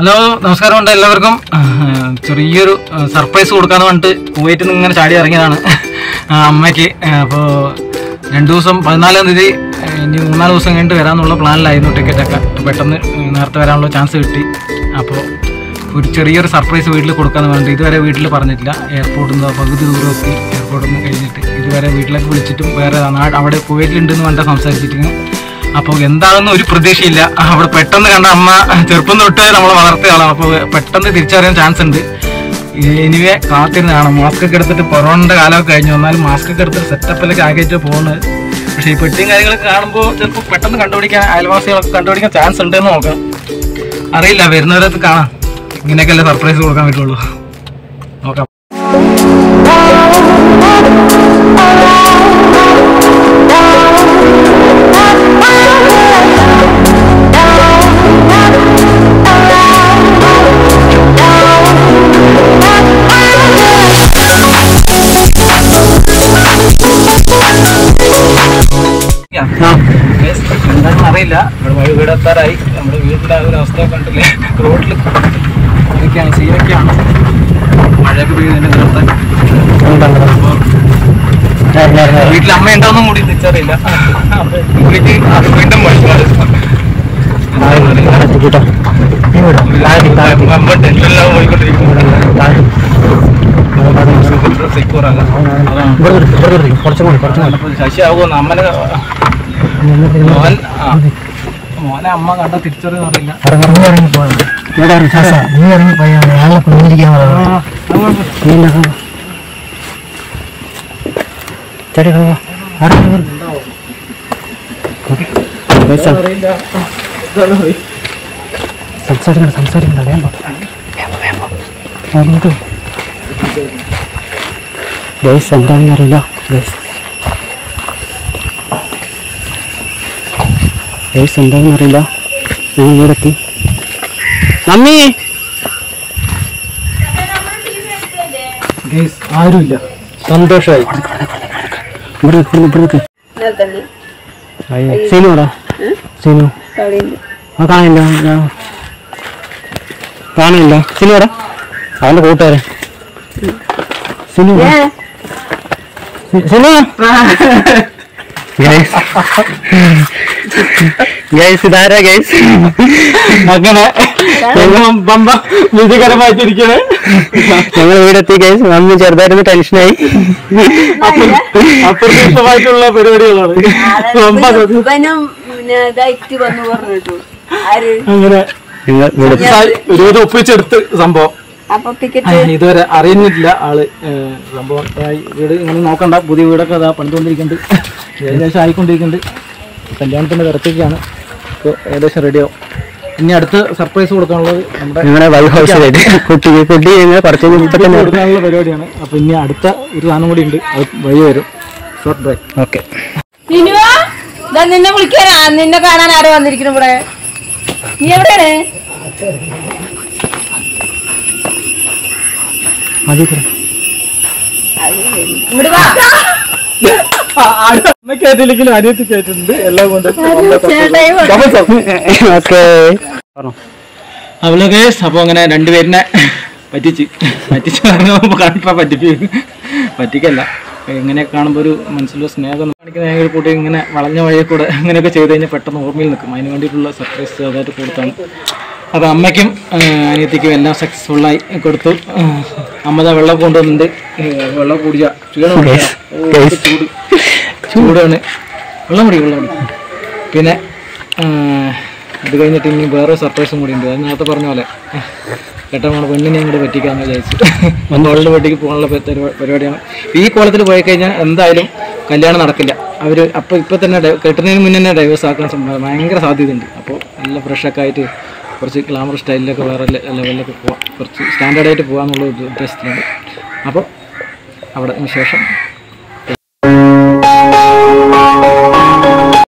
Hello നമസ്കാരം ഉണ്ട് എല്ലാവർക്കും ആഹ് ചെറിയൊരു ആഹ് സർപ്രൈസ് കൊടുക്കാന്ന് പറഞ്ഞിട്ട് കുവൈറ്റിൽ നിന്ന് ഇങ്ങനെ ചാടി ഇറങ്ങിയതാണ് ആഹ് അമ്മയ്ക്ക് അപ്പോൾ രണ്ട് ദിവസം പതിനാലാം തീയതി ആഹ് ഇനി മൂന്നാല് ദിവസം കഴിഞ്ഞിട്ട് വരാമെന്നുള്ള പ്ലാനിലായിരുന്നു ടിക്കറ്റൊക്കെ പെട്ടെന്ന് ആഹ് നേരത്തെ വരാനുള്ള ചാൻസ് കിട്ടി അപ്പോൾ ഒരു ചെറിയൊരു സർപ്രൈസ് വീട്ടിൽ കൊടുക്കാന്ന് പറഞ്ഞിട്ട് ഇതുവരെ വീട്ടിൽ പറഞ്ഞിട്ടില്ല എയർപോർട്ടിൽ നിന്ന് പകുതി ദൂരം എത്തി എയർപോർട്ടിൽ നിന്ന് കഴിഞ്ഞിട്ട് ഇതുവരെ വീട്ടിലേക്ക് വിളിച്ചിട്ടും വേറെ നാട് അവിടെ കുവൈറ്റിലുണ്ടെന്ന് പറഞ്ഞിട്ട് സംസാരിച്ചിട്ട് അപ്പോൾ എന്താണെന്ന് ഒരു പ്രതീക്ഷയില്ല അവിടെ പെട്ടെന്ന് കണ്ട അമ്മ ചെറുപ്പം തൊട്ട് നമ്മളെ വളർത്തിയാണ് അപ്പോൾ പെട്ടെന്ന് തിരിച്ചറിയാൻ ചാൻസ് ഉണ്ട് എനിവേ കാത്തിരുന്നാണ് മാസ്ക് ഒക്കെ എടുത്തിട്ട് കൊറോണയുടെ കാലമൊക്കെ കഴിഞ്ഞു എന്നാലും മാസ്ക് ഒക്കെ എടുത്തിട്ട് സെറ്റപ്പിലൊക്കെ ആക്കിയിട്ട് പോകുന്നത് പക്ഷേ ഈ പെട്ടിയും കാര്യങ്ങളൊക്കെ കാണുമ്പോൾ ചിലപ്പോൾ പെട്ടെന്ന് കണ്ടുപിടിക്കാൻ അയൽവാസികളൊക്കെ കണ്ടുപിടിക്കാൻ ചാൻസ് ഉണ്ടെന്ന് നോക്കാം അറിയില്ല വരുന്നവരത് കാണാം ഇങ്ങനെയൊക്കെയല്ലേ സർപ്രൈസ് കൊടുക്കാൻ പറ്റുള്ളൂ നോക്കാം Yes, എന്താണെന്ന് അറിയില്ല നമ്മുടെ വഴി വീടെത്താറായി നമ്മുടെ വീടിന്റെ ആ ഒരു അവസ്ഥ കണ്ടില്ലേ റോഡിൽ ഇതൊക്കെയാണ് സീനൊക്കെയാണ് മഴയൊക്കെ പെയ്യുന്നതിന്റെ നേരത്തെ വീട്ടിൽ അമ്മ ഉണ്ടോന്നും കൂടി തിരിച്ചറിയില്ല അപ്പൊ വീട്ടിൽ അത് വീണ്ടും മഴയാണ് അമ്മ ടെൻഷനിലാണ് പോയിക്കൊണ്ടിരിക്കുന്നത് സെക്യൂർ അല്ല അതാണ് ശശിയാകുമെന്ന് അമ്മനെ മോൻ ആ, മോനെ അമ്മ കണ്ട തിരിച്ചറിയെന്ന് അറിയില്ല നീ ഇറങ്ങി പോയാ അയാളെ കൊണ്ടിരിക്കാൻ ചേട്ടാ സംസാരിക്കണ്ട സംസാരിക്കണ്ട വേണ്ട അങ്ങോട്ട് ഗൈസ് എന്താണെന്ന് അറിയില്ല ഗൈസ് ഗൈസ് എന്താണെന്ന് അറിയില്ല ഞാൻ ഇവിടെ എത്തി മമ്മി ഗൈസ് ആരുമില്ല സന്തോഷമായി ഇവിടെ നിൽക്ക്, ഇവിടെ നിൽക്ക്, ഇവിടെ നിൽക്ക്. അയ്യോ, സീനു എവിടാ സീനു ആ കാണില്ല ഞാൻ കാണില്ല സിനു എവിടെ അവന്റെ കൂട്ടുകാരൻ സിനു എവിടെ? സി- സിനു ഗൈസ് ഗൈസ് ഇതാരാ ഗൈസ് അങ്ങനെ പമ്പ വിധികരമായിട്ടിരിക്കണേ ഞങ്ങൾ വീടെത്തി ഗൈസ് മമ്മി ചെറുതായിരുന്നു ടെൻഷനായി അപ്രതീക്ഷിതമായിട്ടുള്ള പരിപാടികളാണ് പമ്പ ഇവനും പിന്നെ ഇതായിട്ട് വന്നു പറഞ്ഞിട്ടു ആര് അങ്ങനെ നിങ്ങൾ വീടെത്തി ഒരു ഒപ്പിച്ചെടുത്ത് സംഭവം അപ്പൊ ടിക്കറ്റ് ഇതുവരെ അറിയുന്നില്ല ആള് ഏഹ് സംഭവം ആയി വീട് ഇങ്ങനെ നോക്കണ്ട പുതിയ വീടൊക്കെ അതാ പണിതുകൊണ്ടിരിക്കുന്നുണ്ട് ഏകദേശം ആയിക്കൊണ്ടിരിക്കുന്നുണ്ട് കല്യാണത്തിന്റെ തിരക്കൊക്കെയാണ് ഇപ്പോൾ ഏകദേശം റെഡിയാവും ഇനി അടുത്ത സർപ്രൈസ് കൊടുക്കാനുള്ളത് നമ്മുടെ നിങ്ങളുടെ വൈഫ് ഹൗസിലായിട്ട് കുട്ടി കുട്ടി ഞങ്ങൾ കുറച്ച് കഴിഞ്ഞ് ഇപ്പൊ തന്നെ കൊടുക്കാനുള്ള പരിപാടിയാണ് അപ്പൊ ഇനി അടുത്ത ഒരു സാധനം കൂടി ഉണ്ട് അത് വഴി വരും ഷോർട്ട് ബ്രേക്ക് ഓക്കെ നിനുവാ ഇതാ നിന്നെ വിളിക്കാനാ നിന്നെ കാണാൻ ആരോ വന്നിരിക്കുന്നു ഇവിടെ നീ എവിടെയാണ് മതി ഇങ്ങോട്ട് വാ അമ്മയ്ക്കായിട്ടില്ലെങ്കിലും അനിയത്തിക്കായിട്ടുണ്ട് എല്ലാം കൊണ്ട് ചേട്ടായി വാ. ഓക്കെ അവള് കേസ് അപ്പോൾ അങ്ങനെ രണ്ടുപേരിനെ പറ്റിച്ച് പറ്റിച്ച് പറഞ്ഞപ്പോൾ കണ്ടപ്പോൾ പറ്റിപ്പിക്കും പറ്റിക്കല്ല ഇങ്ങനെ കാണുമ്പോൾ ഒരു മനസ്സിലൊരു സ്നേഹം കാണിക്കുന്ന ഏതൊരു കൂട്ടി ഇങ്ങനെ വളഞ്ഞ വഴിയിൽ കൂടെ അങ്ങനെയൊക്കെ ചെയ്ത് കഴിഞ്ഞാൽ പെട്ടെന്ന് ഓർമ്മയിൽ നിൽക്കും അതിന് വേണ്ടിയിട്ടുള്ള സർപ്രൈസ് അതായിട്ട് കൊടുത്താണ് അപ്പോൾ അമ്മയ്ക്കും ആ, അനിയത്തിക്കും എല്ലാം സക്സസ്ഫുള്ളായി കൊടുത്തു ആ, അമ്മ ദാ വെള്ളം കൊണ്ടുവന്നിട്ടുണ്ട് ഏ, വെള്ളം കുടിച്ച ക്ഷീണം ഉണ്ട്. ഓ, ഇത് ചൂട് ചൂടാണ് വെള്ളം കുടി വെള്ളം കുടി പിന്നെ ആ, അത് കഴിഞ്ഞിട്ട് ഇനി വേറെ സർപ്രൈസും കൂടി ഉണ്ട് അത് നേരത്തെ പറഞ്ഞ പോലെ കേട്ടോ നമ്മുടെ പെണ്ണിനെ അങ്ങോട്ട് പറ്റിക്കാന്ന് വിചാരിച്ചു ഒന്ന് അവളുടെ വീട്ടിലേക്ക് പോകാനുള്ള പ- പരിപാ- പരിപാടിയാണ് ഈ കോളത്തിൽ പോയി കഴിഞ്ഞാൽ എന്തായാലും കല്യാണം നടക്കില്ല അവർ അപ്പോൾ ഇപ്പോൾ തന്നെ ഡൈ- കെട്ടുന്നതിന് മുന്നേ തന്നെ ഡൈവേഴ്സ് ആക്കാൻ സംഭവം ഭയങ്കര സാധ്യതയുണ്ട് അപ്പോൾ നല്ല ഫ്രഷൊക്കെ ആയിട്ട് കുറച്ച് ഗ്ലാമർ സ്റ്റൈലിലൊക്കെ വേറെ ലെ- ലെവലിലൊക്കെ പോവാം കുറച്ച് സ്റ്റാൻഡേർഡായിട്ട് പോകാമെന്നുള്ള ഒരു ഉദ്ദേശത്തിലാണ് അപ്പോൾ അവിടെ അതിന് ശേഷം